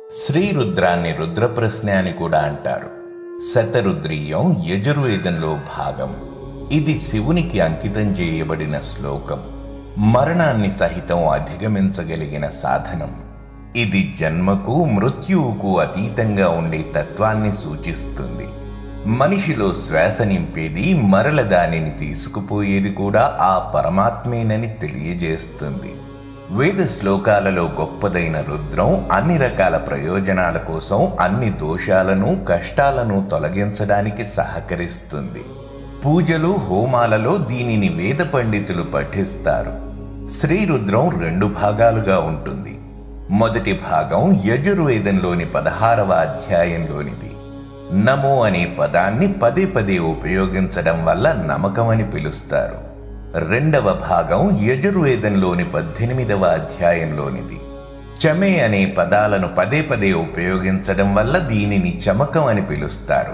శ్రీరుద్రాన్ని రుద్రప్రశ్న అని కూడా అంటారు శతరుద్రీయం యజుర్వేదంలో భాగం ఇది శివునికి అంకితం చేయబడిన శ్లోకం మరణాన్ని సహితం అధిగమించగలిగిన సాధనం ఇది జన్మకు మృత్యువుకు అతీతంగా ఉండే తత్వాన్ని సూచిస్తుంది మనిషిలో శ్వాస నింపేది మరల దానిని తీసుకుపోయేది కూడా ఆ పరమాత్మేనని తెలియజేస్తుంది వేద శ్లోకాలలో గొప్పదైన రుద్రం అన్ని రకాల ప్రయోజనాల కోసం అన్ని దోషాలను కష్టాలను తొలగించడానికి సహకరిస్తుంది పూజలు హోమాలలో దీనిని వేద పండితులు పఠిస్తారు శ్రీరుద్రం రెండు భాగాలుగా ఉంటుంది మొదటి భాగం యజుర్వేదంలోని పదహారవ అధ్యాయంలోనిది నమో అనే పదాన్ని పదే పదే ఉపయోగించడం వల్ల నమ్మకం అని పిలుస్తారు రెండవ భాగం యజుర్వేదంలోని పద్దెనిమిదవ అధ్యాయంలోనిది చమే అనే పదాలను పదే పదే ఉపయోగించడం వల్ల దీనిని చమకం అని పిలుస్తారు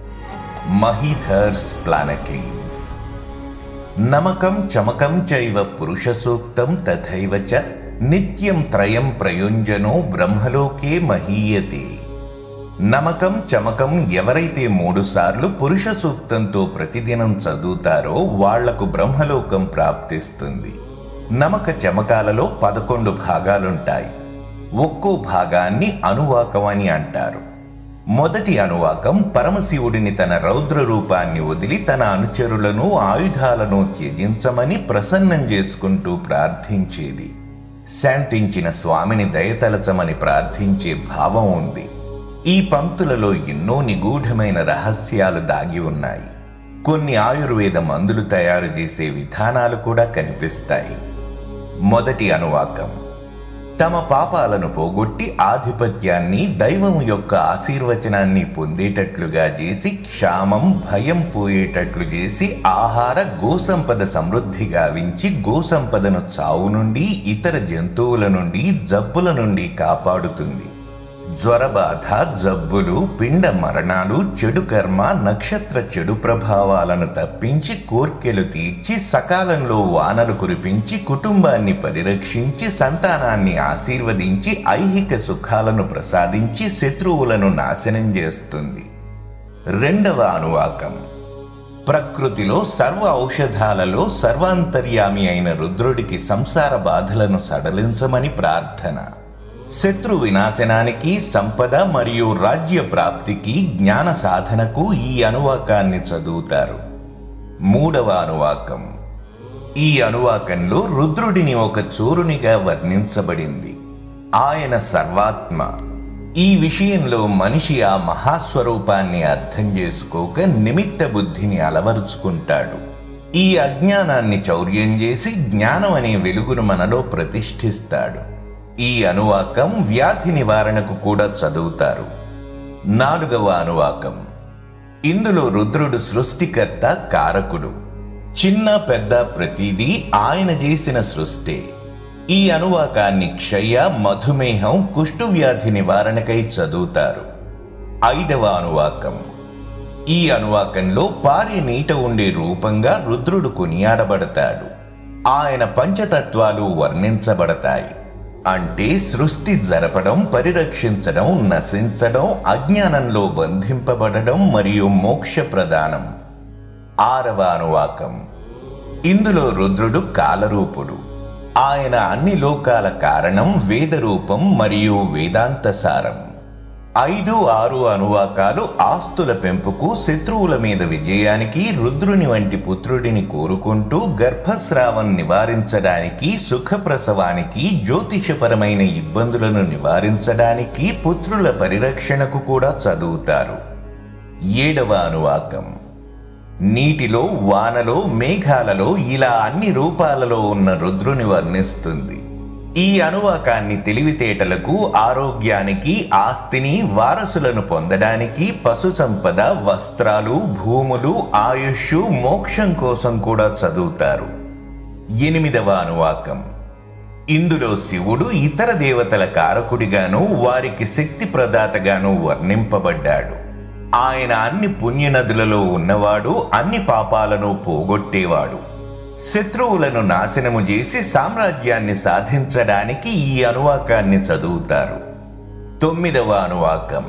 మహీధర్స్ ప్లానెట్ లీవ్ నమకం చమకం చైవ పురుష సూక్తం తథైవ చ నిత్యం త్రయం ప్రయుంజనో బ్రహ్మలోకే మహీయతే నమకం చమకం ఎవరైతే మూడుసార్లు పురుష సూక్తంతో ప్రతిదినం చదువుతారో వాళ్లకు బ్రహ్మలోకం ప్రాప్తిస్తుంది నమక చమకాలలో పదకొండు భాగాలుంటాయి ఒక్కో భాగాన్ని అనువాకం అని అంటారు మొదటి అనువాకం పరమశివుడిని తన రౌద్ర రూపాన్ని వదిలి తన అనుచరులను ఆయుధాలను త్యజించమని ప్రసన్నం చేసుకుంటూ ప్రార్థించేది శాంతించిన స్వామిని దయతలచమని ప్రార్థించే భావం ఉంది ఈ పంక్తులలో ఎన్నో నిగూఢమైన రహస్యాలు దాగి ఉన్నాయి కొన్ని ఆయుర్వేద మందులు తయారు చేసే విధానాలు కూడా కనిపిస్తాయి మొదటి అనువాకం తమ పాపాలను పోగొట్టి ఆధిపత్యాన్ని దైవం యొక్క ఆశీర్వచనాన్ని పొందేటట్లుగా చేసి క్షామం భయం పోయేటట్లు చేసి ఆహార గోసంపద సమృద్ధి గావించి గోసంపదను చావు నుండి ఇతర జంతువుల నుండి జబ్బుల నుండి కాపాడుతుంది జ్వరబాధ జబ్బులు పిండ మరణాలు చెడు కర్మ నక్షత్ర చెడు ప్రభావాలను తప్పించి కోర్కెలు తీర్చి సకాలంలో వానలు కురిపించి కుటుంబాన్ని పరిరక్షించి సంతానాన్ని ఆశీర్వదించి ఐహిక సుఖాలను ప్రసాదించి శత్రువులను నాశనం చేస్తుంది రెండవ అనువాకం ప్రకృతిలో సర్వ ఔషధాలలో సర్వాంతర్యామి అయిన రుద్రుడికి సంసార బాధలను సడలించమని ప్రార్థన శత్రు వినాశనానికి సంపద మరియు రాజ్య ప్రాప్తికి జ్ఞాన సాధనకు ఈ అనువాకాన్ని చదువుతారు మూడవ అనువాకం ఈ అనువాకంలో రుద్రుడిని ఒక చోరునిగా వర్ణించబడింది ఆయన సర్వాత్మ ఈ విషయంలో మనిషి ఆ మహాస్వరూపాన్ని అర్థం చేసుకోక నిమిత్త బుద్ధిని అలవరుచుకుంటాడు ఈ అజ్ఞానాన్ని చౌర్యం చేసి జ్ఞానం అనే వెలుగును మనలో ప్రతిష్ఠిస్తాడు ఈ అనువాకం వ్యాధి నివారణకు కూడా చదువుతారు నాలుగవ అనువాకం ఇందులో రుద్రుడు సృష్టికర్త కారకుడు చిన్న పెద్ద ప్రతిదీ ఆయన చేసిన సృష్టి ఈ అనువాకాన్ని క్షయ మధుమేహం కుష్ఠువ్యాధి నివారణకై చదువుతారు ఐదవ అనువాకం ఈ అనువాకంలో పారే నీట ఉండే రూపంగా రుద్రుడు కొనియాడబడతాడు ఆయన పంచతత్వాలు వర్ణించబడతాయి అంటే సృష్టి జరపడం పరిరక్షించడం నశించడం అజ్ఞానంలో బంధింపబడడం మరియు మోక్ష ప్రదానం ఆరవ అనువాకం ఇందులో రుద్రుడు కాలరూపుడు ఆయన అన్ని లోకాల కారణం వేదరూపం మరియు వేదాంత సారం ఐదు ఆరు అనువాకాలు ఆస్తుల పెంపుకు శత్రువుల మీద విజయానికి రుద్రుని వంటి పుత్రుడిని కోరుకుంటూ గర్భస్రావం నివారించడానికి సుఖప్రసవానికి జ్యోతిషపరమైన ఇబ్బందులను నివారించడానికి పుత్రుల పరిరక్షణకు కూడా చదువుతారు ఏడవ అనువాకం నీటిలో వానలో మేఘాలలో ఇలా అన్ని రూపాలలో ఉన్న రుద్రుని వర్ణిస్తుంది ఈ అనువాకాన్ని తెలివితేటలకు ఆరోగ్యానికి ఆస్తిని వారసులను పొందడానికి పశు సంపద వస్త్రాలు భూములు ఆయుష్ మోక్షం కోసం కూడా చదువుతారు ఎనిమిదవ అనువాకం ఇందులో శివుడు ఇతర దేవతల కారకుడిగాను వారికి శక్తి ప్రదాతగాను వర్ణింపబడ్డాడు ఆయన అన్ని పుణ్యనదులలో ఉన్నవాడు అన్ని పాపాలను పోగొట్టేవాడు శత్రువులను నాశనము చేసి సామ్రాజ్యాన్ని సాధించడానికి ఈ అనువాకాన్ని చదువుతారు తొమ్మిదవ అనువాకం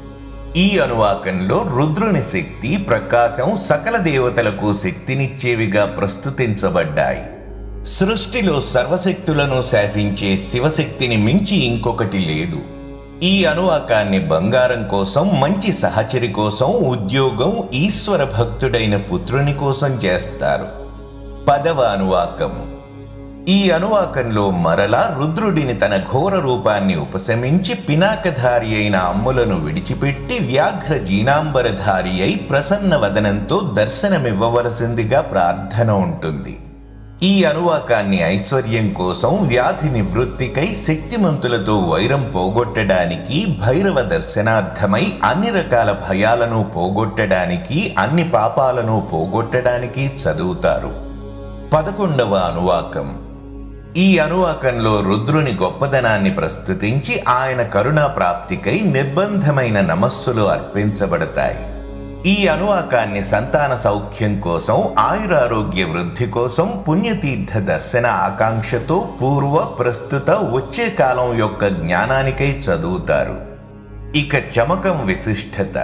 ఈ అనువాకంలో రుద్రుని శక్తి ప్రకాశం సకల దేవతలకు శక్తినిచ్చేవిగా ప్రస్తుతించబడ్డాయి సృష్టిలో సర్వశక్తులను శాసించే శివశక్తిని మించి ఇంకొకటి లేదు ఈ అనువాకాన్ని బంగారం కోసం మంచి సహచరి కోసం ఉద్యోగం ఈశ్వర భక్తుడైన పుత్రుని కోసం చేస్తారు పదవ అనువాకం ఈ అనువాకంలో మరలా రుద్రుడిని తన ఘోర రూపాన్ని ఉపశమించి పినాకధారి అయిన అమ్ములను విడిచిపెట్టి వ్యాఘ్ర జీనాంబరధారి అయి ప్రసన్న వదనంతో దర్శనమివ్వవలసిందిగా ప్రార్థన ఉంటుంది ఈ అనువాకాన్ని ఐశ్వర్యం కోసం వ్యాధి నివృత్తికై శక్తిమంతులతో వైరం పోగొట్టడానికి భైరవ దర్శనార్థమై అన్ని రకాల భయాలను పోగొట్టడానికి అన్ని పాపాలను పోగొట్టడానికి చదువుతారు పదకొండవ అనువాకం ఈ అనువాకంలో రుద్రుని గొప్పదనాన్ని ప్రస్తుతించి ఆయన కరుణా ప్రాప్తికై నిర్బంధమైన నమస్సులు అర్పించబడతాయి ఈ అనువాకాన్ని సంతాన సౌఖ్యం కోసం ఆయురారోగ్య వృద్ధి కోసం పుణ్యతీర్థ దర్శన ఆకాంక్షతో పూర్వ ప్రస్తుత వచ్చే కాలం యొక్క జ్ఞానానికై చదువుతారు ఇక చమకం విశిష్టత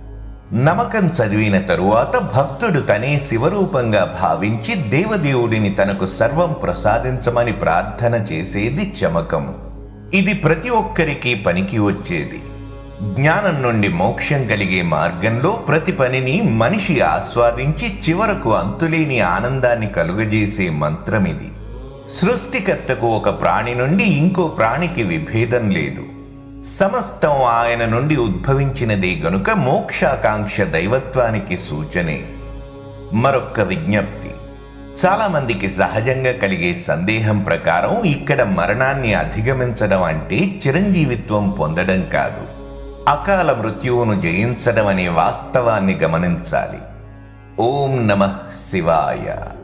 నమకం చదివిన తరువాత భక్తుడు తనే శివరూపంగా భావించి దేవదేవుడిని తనకు సర్వం ప్రసాదించమని ప్రార్థన చేసేది చమకం ఇది ప్రతి ఒక్కరికి పనికి వచ్చేది జ్ఞానం నుండి మోక్షం కలిగే మార్గంలో ప్రతి పనిని మనిషి ఆస్వాదించి చివరకు అంతులేని ఆనందాన్ని కలుగజేసే మంత్రమిది సృష్టికర్తకు ఒక ప్రాణి నుండి ఇంకో ప్రాణికి విభేదం లేదు సమస్తం ఆయన నుండి ఉద్భవించినదే గనుక మోక్షాకాంక్ష దైవత్వానికి సూచనే మరొక్క విజ్ఞప్తి చాలా మందికి సహజంగా కలిగే సందేహం ప్రకారం ఇక్కడ మరణాన్ని అధిగమించడం అంటే చిరంజీవిత్వం పొందడం కాదు అకాల మృత్యువును జయించడం అనే వాస్తవాన్ని గమనించాలి ఓం నమ శివాయ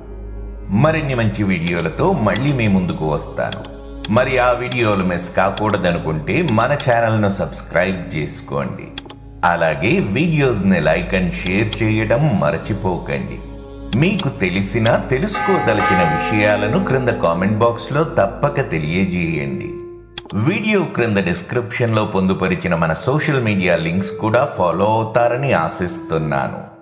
మరిన్ని మంచి వీడియోలతో మళ్ళీ మీ ముందుకు వస్తాను మరి ఆ వీడియోలు మిస్ కాకూడదనుకుంటే మన ఛానల్ను సబ్స్క్రైబ్ చేసుకోండి అలాగే వీడియోస్ని లైక్ అండ్ షేర్ చేయడం మరచిపోకండి మీకు తెలిసిన తెలుసుకోదలిచిన విషయాలను క్రింద కామెంట్ బాక్స్లో తప్పక తెలియజేయండి వీడియో క్రింద డిస్క్రిప్షన్లో పొందుపరిచిన మన సోషల్ మీడియా లింక్స్ కూడా ఫాలో అవుతారని ఆశిస్తున్నాను